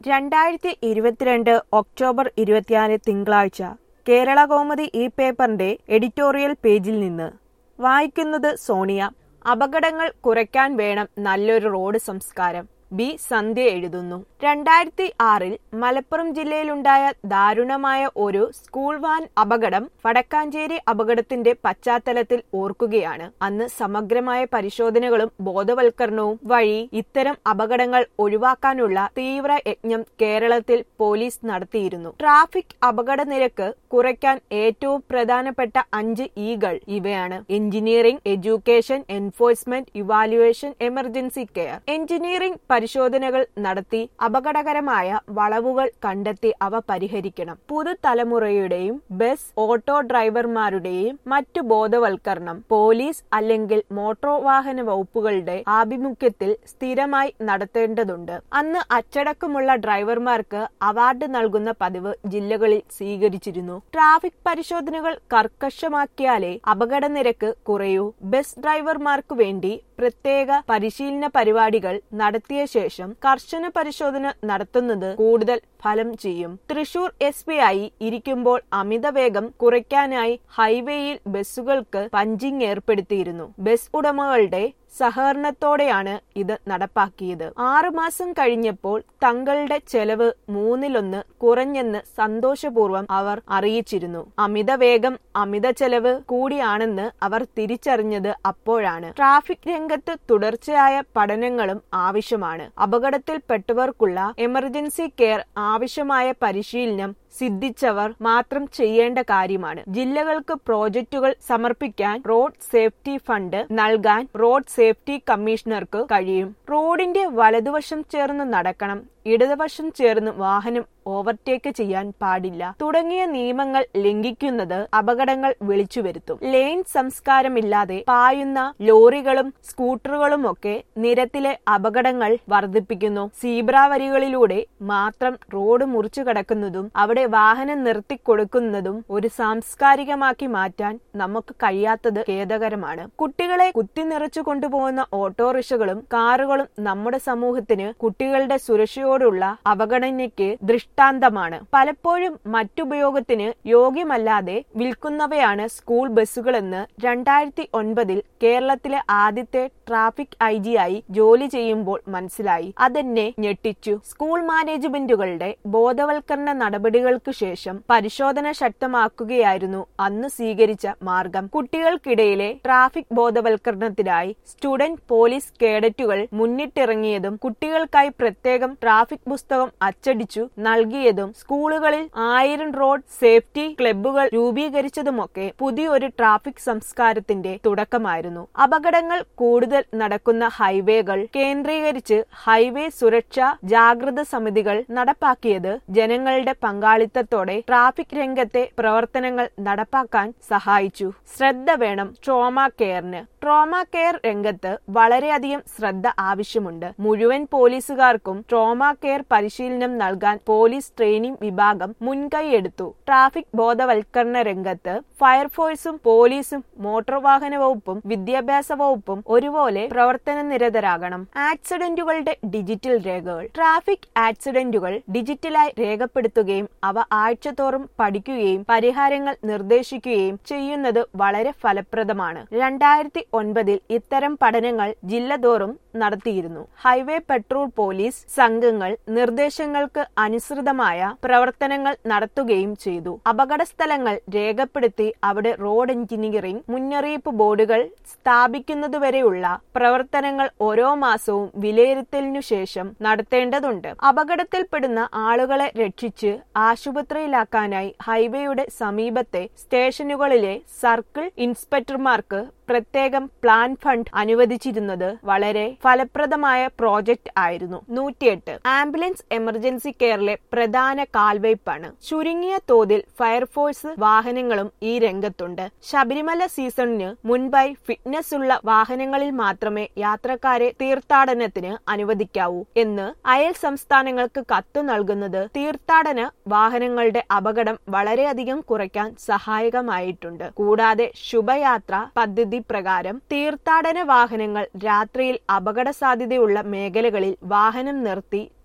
രണ്ടായിരത്തി ഇരുപത്തിരണ്ട് ഒക്ടോബർ ഇരുപത്തിനാല് തിങ്കളാഴ്ച കേരള കൗമുദി ഈ പേപ്പറിന്റെ എഡിറ്റോറിയൽ പേജിൽ നിന്ന് വായിക്കുന്നത് സോണിയ അപകടങ്ങൾ കുറയ്ക്കാൻ വേണം നല്ലൊരു റോഡ് സംസ്കാരം ബി സന്ധ്യ എഴുതുന്നു രണ്ടായിരത്തി ആറിൽ മലപ്പുറം ജില്ലയിലുണ്ടായ ദാരുണമായ ഒരു സ്കൂൾ വാൻ അപകടം വടക്കാഞ്ചേരി അപകടത്തിന്റെ പശ്ചാത്തലത്തിൽ ഓർക്കുകയാണ് അന്ന് സമഗ്രമായ പരിശോധനകളും ബോധവൽക്കരണവും വഴി ഇത്തരം അപകടങ്ങൾ ഒഴിവാക്കാനുള്ള തീവ്ര യജ്ഞം കേരളത്തിൽ പോലീസ് നടത്തിയിരുന്നു ട്രാഫിക് അപകട നിരക്ക് കുറയ്ക്കാൻ ഏറ്റവും പ്രധാനപ്പെട്ട അഞ്ച് ഇകൾ ഇവയാണ് engineering education enforcement evaluation emergency care engineering പരിശോധനകൾ നടത്തി അപകടകരമായ വളവുകൾ കണ്ടെത്തി അവ പരിഹരിക്കണം പുതുതലമുറയുടെയും ബസ് ഓട്ടോ ഡ്രൈവർമാരുടെയും മറ്റു ബോധവൽക്കരണം പോലീസ് അല്ലെങ്കിൽ മോട്ടോർ വാഹന വകുപ്പുകളുടെ ആഭിമുഖ്യത്തിൽ സ്ഥിരമായി നടത്തേണ്ടതുണ്ട് അന്ന് അച്ചടക്കമുള്ള ഡ്രൈവർമാർക്ക് അവാർഡ് നൽകുന്ന പതിവ് ജില്ലകളിൽ സ്വീകരിച്ചിരുന്നു ട്രാഫിക് പരിശോധനകൾ കർക്കശമാക്കിയാലേ അപകട നിരക്ക് കുറയൂ ബസ് ഡ്രൈവർമാർക്കു വേണ്ടി പ്രത്യേക പരിശീലന പരിപാടികൾ നടത്തിയ ശേഷം കർശന പരിശോധന നടത്തുന്നത് കൂടുതൽ ഫലം ചെയ്യും തൃശൂർ എസ് പി ആയി ഇരിക്കുമ്പോൾ അമിതവേഗം കുറയ്ക്കാനായി ഹൈവേയിൽ ബസ്സുകൾക്ക് പഞ്ചിങ് ഏർപ്പെടുത്തിയിരുന്നു ബസ് ഉടമകളുടെ സഹകരണത്തോടെയാണ് ഇത് നടപ്പാക്കിയത് ആറുമാസം കഴിഞ്ഞപ്പോൾ തങ്ങളുടെ ചെലവ് മൂന്നിലൊന്ന് കുറഞ്ഞെന്ന് സന്തോഷപൂർവ്വം അവർ അറിയിച്ചിരുന്നു അമിതവേഗം അമിത ചെലവ് കൂടിയാണെന്ന് അവർ തിരിച്ചറിഞ്ഞത് അപ്പോഴാണ് ട്രാഫിക് രംഗത്ത് തുടർച്ചയായ പഠനങ്ങളും ആവശ്യമാണ് അപകടത്തിൽപ്പെട്ടവർക്കുള്ള എമർജൻസി കെയർ ആവശ്യമായ പരിശീലനം സിദ്ധിച്ചവർ മാത്രം ചെയ്യേണ്ട കാര്യമാണ് ജില്ലകൾക്ക് പ്രോജക്റ്റുകൾ സമർപ്പിക്കാൻ റോഡ് സേഫ്റ്റി ഫണ്ട് നൽകാൻ റോഡ് സേഫ്റ്റി കമ്മീഷണർക്ക് കഴിയും റോഡിന്റെ വലതുവശം ചേർന്ന് നടക്കണം ഇടതുവശം ചേർന്ന് വാഹനം ഓവർടേക്ക് ചെയ്യാൻ പാടില്ല തുടങ്ങിയ നിയമങ്ങൾ ലംഘിക്കുന്നത് അപകടങ്ങൾ വിളിച്ചു വരുത്തും ലെയിൻ സംസ്കാരമില്ലാതെ പായുന്ന ലോറികളും സ്കൂട്ടറുകളും ഒക്കെ നിരത്തിലെ അപകടങ്ങൾ വർദ്ധിപ്പിക്കുന്നു സീബ്ര വരികളിലൂടെ മാത്രം റോഡ് മുറിച്ചു കടക്കുന്നതും അവിടെ വാഹനം നിർത്തിക്കൊടുക്കുന്നതും ഒരു സാംസ്കാരികമാക്കി മാറ്റാൻ നമുക്ക് കഴിയാത്തത് ഖേദകരമാണ് കുട്ടികളെ കുത്തി നിറച്ചു കൊണ്ടുപോകുന്ന ഓട്ടോറിക്ഷകളും കാറുകളും നമ്മുടെ സമൂഹത്തിന് കുട്ടികളുടെ സുരക്ഷയോടുള്ള അവഗണനയ്ക്ക് ദൃഷ്ടാന്തമാണ് പലപ്പോഴും മറ്റുപയോഗത്തിന് യോഗ്യമല്ലാതെ വിൽക്കുന്നവയാണ് സ്കൂൾ ബസ്സുകളെന്ന് രണ്ടായിരത്തി ഒൻപതിൽ കേരളത്തിലെ ആദ്യത്തെ ട്രാഫിക് ഐ ജി ആയി ജോലി ചെയ്യുമ്പോൾ മനസ്സിലായി അതെന്നെ ഞെട്ടിച്ചു സ്കൂൾ മാനേജ്മെന്റുകളുടെ ബോധവൽക്കരണ നടപടികൾക്ക് ശേഷം പരിശോധന ശക്തമാക്കുകയായിരുന്നു അന്ന് സ്വീകരിച്ച മാർഗം കുട്ടികൾക്കിടയിലെ ട്രാഫിക് ബോധവൽക്കരണത്തിനായി സ്റ്റുഡന്റ് പോലീസ് കേഡറ്റുകൾ മുന്നിട്ടിറങ്ങിയതും കുട്ടികൾക്കായി പ്രത്യേകം ട്രാഫിക് പുസ്തകം അച്ചടിച്ചു നൽകിയതും സ്കൂളുകളിൽ ആയിരം റോഡ് സേഫ്റ്റി ക്ലബ്ബുകൾ രൂപീകരിച്ചതുമൊക്കെ പുതിയൊരു ട്രാഫിക് സംസ്കാരത്തിന്റെ തുടക്കമായിരുന്നു അപകടങ്ങൾ കൂടുതൽ നടക്കുന്ന ഹൈവേകൾ കേന്ദ്രീകരിച്ച് ഹൈവേ സുരക്ഷാ ജാഗ്രത സമിതികൾ നടപ്പാക്കിയത് ജനങ്ങളുടെ പങ്കാളിത്തത്തോടെ ട്രാഫിക് രംഗത്തെ പ്രവർത്തനങ്ങൾ നടപ്പാക്കാൻ സഹായിച്ചു ശ്രദ്ധ വേണം ട്രോമ കെയറിന് ട്രോമ കെയർ രംഗത്ത് വളരെയധികം ശ്രദ്ധ ആവശ്യമുണ്ട് മുഴുവൻ പോലീസുകാർക്കും ട്രോമ കെയർ പരിശീലനം നൽകാൻ പോലീസ് ട്രെയിനിംഗ് വിഭാഗം മുൻകൈയെടുത്തു ട്രാഫിക് ബോധവൽക്കരണ രംഗത്ത് ഫയർഫോഴ്സും പോലീസും മോട്ടോർ വാഹന വകുപ്പും വിദ്യാഭ്യാസ വകുപ്പും ഒരുപോലെ പ്രവർത്തന നിരതരാകണം ആക്സിഡന്റുകളുടെ ഡിജിറ്റൽ രേഖകൾ ട്രാഫിക് ആക്സിഡന്റുകൾ ഡിജിറ്റലായി രേഖപ്പെടുത്തുകയും അവ ആഴ്ചതോറും പഠിക്കുകയും പരിഹാരങ്ങൾ നിർദ്ദേശിക്കുകയും ചെയ്യുന്നത് വളരെ ഫലപ്രദമാണ് രണ്ടായിരത്തി ഒൻപതിൽ ഇത്തരം പഠനങ്ങൾ ജില്ലതോറും നടത്തിയിരുന്നു ഹൈവേ പെട്രോൾ പോലീസ് സംഘങ്ങൾ നിർദ്ദേശങ്ങൾക്ക് അനുസൃതമായ പ്രവർത്തനങ്ങൾ നടത്തുകയും ചെയ്തു അപകട സ്ഥലങ്ങൾ രേഖപ്പെടുത്തി അവിടെ റോഡ് എഞ്ചിനീയറിംഗ് മുന്നറിയിപ്പ് ബോർഡുകൾ സ്ഥാപിക്കുന്നതുവരെയുള്ള പ്രവർത്തനങ്ങൾ ഓരോ മാസവും വിലയിരുത്തലിനു ശേഷം നടത്തേണ്ടതുണ്ട് അപകടത്തിൽപ്പെടുന്ന ആളുകളെ രക്ഷിച്ച് ആശുപത്രിയിലാക്കാനായി ഹൈവേയുടെ സമീപത്തെ സ്റ്റേഷനുകളിലെ സർക്കിൾ ഇൻസ്പെക്ടർമാർക്ക് പ്രത്യേകം പ്ലാൻ ഫണ്ട് അനുവദിച്ചിരുന്നത് വളരെ ഫലപ്രദമായ പ്രോജക്റ്റ് ആയിരുന്നു നൂറ്റിയെട്ട് ആംബുലൻസ് എമർജൻസി കെയറിലെ പ്രധാന കാൽവയ്പാണ് ചുരുങ്ങിയ തോതിൽ ഫയർഫോഴ്സ് വാഹനങ്ങളും ഈ രംഗത്തുണ്ട് ശബരിമല സീസണിന് മുൻപായി ഫിറ്റ്നസ് ഉള്ള വാഹനങ്ങളിൽ മാത്രമേ യാത്രക്കാരെ തീർത്ഥാടനത്തിന് അനുവദിക്കാവൂ എന്ന് അയൽ സംസ്ഥാനങ്ങൾക്ക് കത്തു നൽകുന്നത് തീർത്ഥാടന വാഹനങ്ങളുടെ അപകടം വളരെയധികം കുറയ്ക്കാൻ സഹായകമായിട്ടുണ്ട് കൂടാതെ ശുഭയാത്ര പദ്ധതി പ്രകാരം തീർത്ഥാടന വാഹനങ്ങൾ രാത്രിയിൽ അപകട സാധ്യതയുള്ള മേഖലകളിൽ വാഹനം നിർത്തി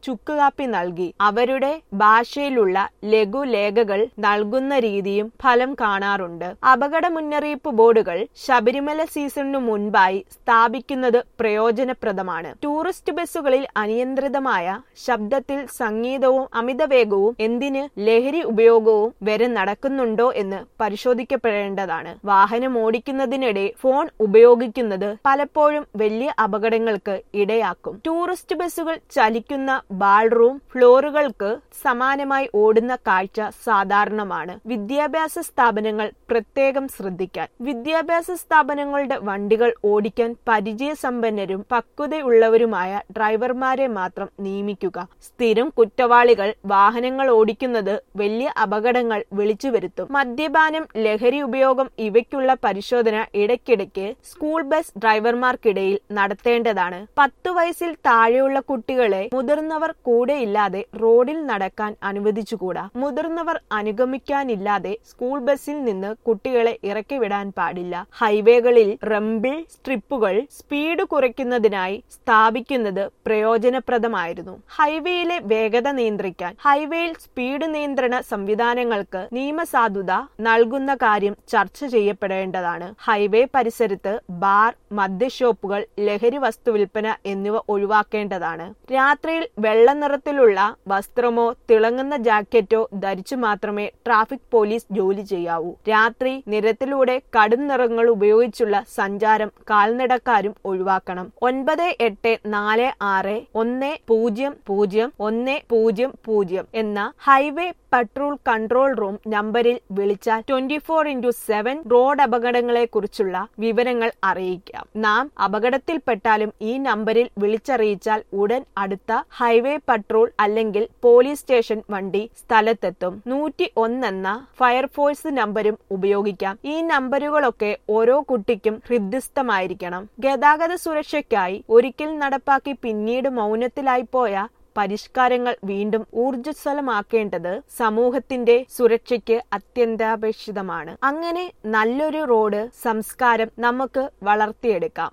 ചുക്കുകാപ്പി നൽകി അവരുടെ ഭാഷയിലുള്ള ലഘുലേഖകൾ നൽകുന്ന രീതിയും ഫലം കാണാറുണ്ട് അപകട മുന്നറിയിപ്പ് ബോർഡുകൾ ശബരിമല സീസണിനു മുൻപായി സ്ഥാപിക്കുന്നത് പ്രയോജനപ്രദമാണ് ടൂറിസ്റ്റ് ബസ്സുകളിൽ അനിയന്ത്രിതമായ ശബ്ദത്തിൽ സംഗീതവും അമിതവേഗവും എന്തിന് ലഹരി ഉപയോഗവും വരെ നടക്കുന്നുണ്ടോ എന്ന് പരിശോധിക്കപ്പെടേണ്ടതാണ് വാഹനം ഓടിക്കുന്നതിനിടെ ഫോൺ ഉപയോഗിക്കുന്നത് പലപ്പോഴും വലിയ അപകടങ്ങൾക്ക് ഇടയാക്കും ടൂറിസ്റ്റ് ബസ്സുകൾ ചലിക്കുന്ന ബാൾറൂം ഫ്ലോറുകൾക്ക് സമാനമായി ഓടുന്ന കാഴ്ച സാധാരണമാണ് വിദ്യാഭ്യാസ സ്ഥാപനങ്ങൾ പ്രത്യേകം ശ്രദ്ധിക്കാൻ വിദ്യാഭ്യാസ സ്ഥാപനങ്ങളുടെ വണ്ടികൾ ഓടിക്കാൻ പരിചയസമ്പന്നരും പക്വതയുള്ളവരുമായ ഡ്രൈവർമാരെ മാത്രം നിയമിക്കുക സ്ഥിരം കുറ്റവാളികൾ വാഹനങ്ങൾ ഓടിക്കുന്നത് വലിയ അപകടങ്ങൾ വിളിച്ചു വരുത്തും മദ്യപാനം ലഹരി ഉപയോഗം ഇവയ്ക്കുള്ള പരിശോധന ഇടയ്ക്കിടയ്ക്ക് സ്കൂൾ ബസ് ഡ്രൈവർമാർക്കിടയിൽ നടത്തേണ്ടതാണ് പത്തു വയസ്സിൽ താഴെയുള്ള കുട്ടികളെ മുതിർന്നവർ കൂടെയില്ലാതെ റോഡിൽ നടക്കാൻ അനുവദിച്ചുകൂടാ മുതിർന്നവർ അനുഗമിക്കാനില്ലാതെ സ്കൂൾ ബസ്സിൽ നിന്ന് കുട്ടികളെ ഇറക്കി വിടാൻ പാടില്ല ഹൈവേകളിൽ റംബിൾ സ്ട്രിപ്പുകൾ സ്പീഡ് കുറയ്ക്കുന്നതിനായി സ്ഥാപിക്കുന്നത് പ്രയോജനപ്രദമായിരുന്നു ഹൈവേയിലെ വേഗത നിയന്ത്രിക്കാൻ ഹൈവേയിൽ സ്പീഡ് നിയന്ത്രണ സംവിധാനങ്ങൾക്ക് നിയമസാധുത നൽകുന്ന കാര്യം ചർച്ച ചെയ്യപ്പെടേണ്ടതാണ് ഹൈവേ പരിസരത്ത് ബാർ മദ്യഷോപ്പുകൾ ലഹരി വസ്തു വിൽപ്പന എന്നിവ ഒഴിവാക്കേണ്ടതാണ് രാത്രിയിൽ വെള്ള നിറത്തിലുള്ള വസ്ത്രമോ തിളങ്ങുന്ന ജാക്കറ്റോ ധരിച്ചു മാത്രമേ ട്രാഫിക് പോലീസ് ജോലി ചെയ്യാവൂ രാത്രി നിരത്തിലൂടെ കടും നിറങ്ങൾ ഉപയോഗിച്ചുള്ള സഞ്ചാരം കാൽനടക്കാരും ഒഴിവാക്കണം ഒൻപത് എട്ട് നാല് ആറ് ഒന്ന് പൂജ്യം പൂജ്യം ഒന്ന് പൂജ്യം പൂജ്യം എന്ന ഹൈവേ പട്രോൾ കൺട്രോൾ റൂം നമ്പറിൽ വിളിച്ചാൽ twenty four into seven road അപകടങ്ങളെ കുറിച്ചുള്ള വിവരങ്ങൾ അറിയിക്കാം നാം അപകടത്തിൽപ്പെട്ടാലും ഈ നമ്പറിൽ വിളിച്ചറിയിച്ചാൽ ഉടൻ അടുത്ത ഹൈവേ പട്രോൾ അല്ലെങ്കിൽ പോലീസ് സ്റ്റേഷൻ വണ്ടി സ്ഥലത്തെത്തും നൂറ്റി ഒന്നെന്ന ഫയർഫോഴ്സ് നമ്പരും ഉപയോഗിക്കാം ഈ നമ്പറുകളൊക്കെ ഓരോ കുട്ടിക്കും ഹൃദ്യസ്ഥമായിരിക്കണം ഗതാഗത സുരക്ഷയ്ക്കായി ഒരിക്കൽ നടപ്പാക്കി പിന്നീട് മൗനത്തിലായി പോയ പരിഷ്കാരങ്ങൾ വീണ്ടും ഊർജ്ജസ്വലമാക്കേണ്ടത് സമൂഹത്തിന്റെ സുരക്ഷയ്ക്ക് അത്യന്താപേക്ഷിതമാണ് അങ്ങനെ നല്ലൊരു റോഡ് സംസ്കാരം നമുക്ക് വളർത്തിയെടുക്കാം